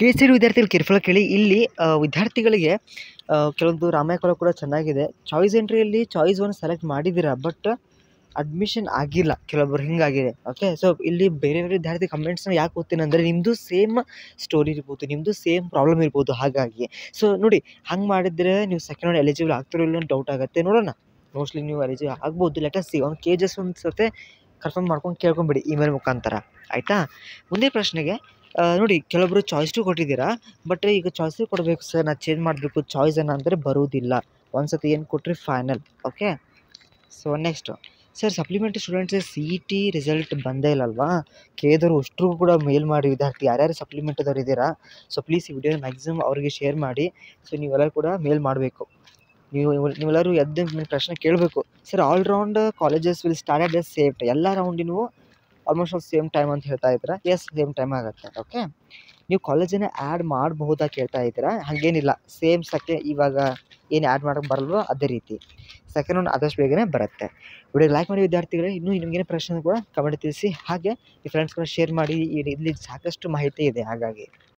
K C D ವಿದ್ಯಾರ್ಥಿಗಳು careful ಕೇಳಿ ಇಲ್ಲಿ ಆ, ವಿದ್ಯಾರ್ಥಿಗಳಿಗೆ ಆ, ಕೆಲವೊಂದು ರಾಮಾಯಣ ಕೂಡ ಚೆನ್ನಾಗಿದೆ ಚಾಯ್ಸ್ ಎಂಟ್ರಿಯಲ್ಲಿ ಚಾಯ್ಸ್ ಒನ್ ಸೆಲೆಕ್ಟ್ ಮಾಡಿದ್ದೀರಾ ಬಟ್ ಅಡ್ಮಿಷನ್ ಆಗಿಲ್ಲ ಕೆಲವೊಬ್ರು ಹಿಂಗಾಗಿದೆ ಓಕೆ ಸೊ ಇಲ್ಲಿ ಬೇರೆ ಬೇರೆ ವಿದ್ಯಾರ್ಥಿ ಕಮೆಂಟ್ಸ್ನ ಯಾಕೆ ಓದ್ತೀನಿ ಅಂದರೆ ನಿಮ್ಮದು ಸೇಮ್ ಸ್ಟೋರಿ ಇರ್ಬೋದು ನಿಮ್ಮದು ಸೇಮ್ ಪ್ರಾಬ್ಲಮ್ ಇರ್ಬೋದು ಹಾಗಾಗಿ ಸೊ ನೋಡಿ ಹಂಗೆ ಮಾಡಿದರೆ ನೀವು ಸೆಕೆಂಡ್ ರೌಂಡ್ ಎಲಿಜಿಬಲ್ ಆಗ್ತಿರೋ ಇಲ್ಲ ಡೌಟ್ ಆಗುತ್ತೆ ನೋಡೋಣ ಮೋಸ್ಟ್ಲಿ ನೀವು ಎಲಿಜಿಬಲ್ ಆಗ್ಬೋದು ಲೆಟಸ್ ಸಿ ಒಂದು ಕೆ ಜಸ್ ಒಂದು ಸತೆ ಕನ್ಫರ್ಮ್ ಮಾಡ್ಕೊಂಡು ಕೇಳ್ಕೊಂಬಿಡಿ ಇಮೇಲ್ ಮುಖಾಂತರ ಆಯಿತಾ ಮುಂದೆ ಪ್ರಶ್ನೆಗೆ ಆ, ನೋಡಿ ಕೆಲವೊಬ್ಬರು ಚಾಯ್ಸ್ ಟು ಕೊಟ್ಟಿದ್ದೀರಾ ಬಟ್ ಈಗ ಚಾಯ್ಸ್ ಕೊಡಬೇಕು ಸರ್ ನಾನು ಚೇಂಜ್ ಮಾಡಬೇಕು ಚಾಯ್ಸ್ ಅನ್ನ ಅಂದರೆ ಬರುವುದಿಲ್ಲ ಒಂದು ಸತಿ ಏನು ಕೊಟ್ಟರೆ final okay so next sir supplementary students C E T result ಬಂದೇ ಇಲ್ಲಲ್ವಾ ಕೇದವರು ಅಷ್ಟರು ಕೂಡ ಮೇಲ್ ಮಾಡಿ ವಿದ್ಯಾರ್ಥಿ ಯಾರ್ಯಾರು ಸಪ್ಲಿಮೆಂಟ್ದವ್ರು ಇದ್ದೀರಾ ಸೊ ಪ್ಲೀಸ್ ಈ ವಿಡಿಯೋ ಮ್ಯಾಕ್ಸಿಮಮ್ ಅವರಿಗೆ ಶೇರ್ ಮಾಡಿ ಸೊ ನೀವೆಲ್ಲರೂ ಕೂಡ ಮೇಲ್ ಮಾಡಬೇಕು ನೀವು ನೀವೆಲ್ಲರೂ ಎದ್ದು ನಿಮ್ಮ ಪ್ರಶ್ನೆ ಕೇಳಬೇಕು sir all round colleges will start at the same time ಎಲ್ಲ ರೌಂಡಿನೂ ಆಲ್ಮೋಸ್ಟ್ ಆಲ್ ಸೇಮ್ ಟೈಮ್ ಅಂತ ಹೇಳ್ತಾ ಇದ್ದೀರಾ ಎಸ್ ಸೇಮ್ ಟೈಮ್ ಆಗುತ್ತೆ ಓಕೆ ನೀವು ಕಾಲೇಜನ್ನು ಆ್ಯಡ್ ಮಾಡಬಹುದಾ ಕೇಳ್ತಾ ಇದ್ದೀರಾ ಹಾಗೇನಿಲ್ಲ ಸೇಮ್ ಸೆಕೆ ಇವಾಗ ಏನು ಆ್ಯಡ್ ಮಾಡೋಕ್ಕೆ ಬರಲ್ವೋ ಅದೇ ರೀತಿ ಸೆಕೆಂಡ್ ರೌಂಡ್ ಆದಷ್ಟು ಬೇಗನೆ ಬರುತ್ತೆ ವಿಡಿಯೋ ಲೈಕ್ ಮಾಡಿ ವಿದ್ಯಾರ್ಥಿಗಳೇ ಇನ್ನೂ ನಿಮಗೇನೇ ಪ್ರಶ್ನೆ ಕೂಡ ಕಮೆಂಟ್ ತಿಳಿಸಿ ಹಾಗೆ ಈ ಫ್ರೆಂಡ್ಸ್ ಕೂಡ ಶೇರ್ ಮಾಡಿ ಇಲ್ಲಿ ಸಾಕಷ್ಟು ಮಾಹಿತಿ ಇದೆ ಹಾಗಾಗಿ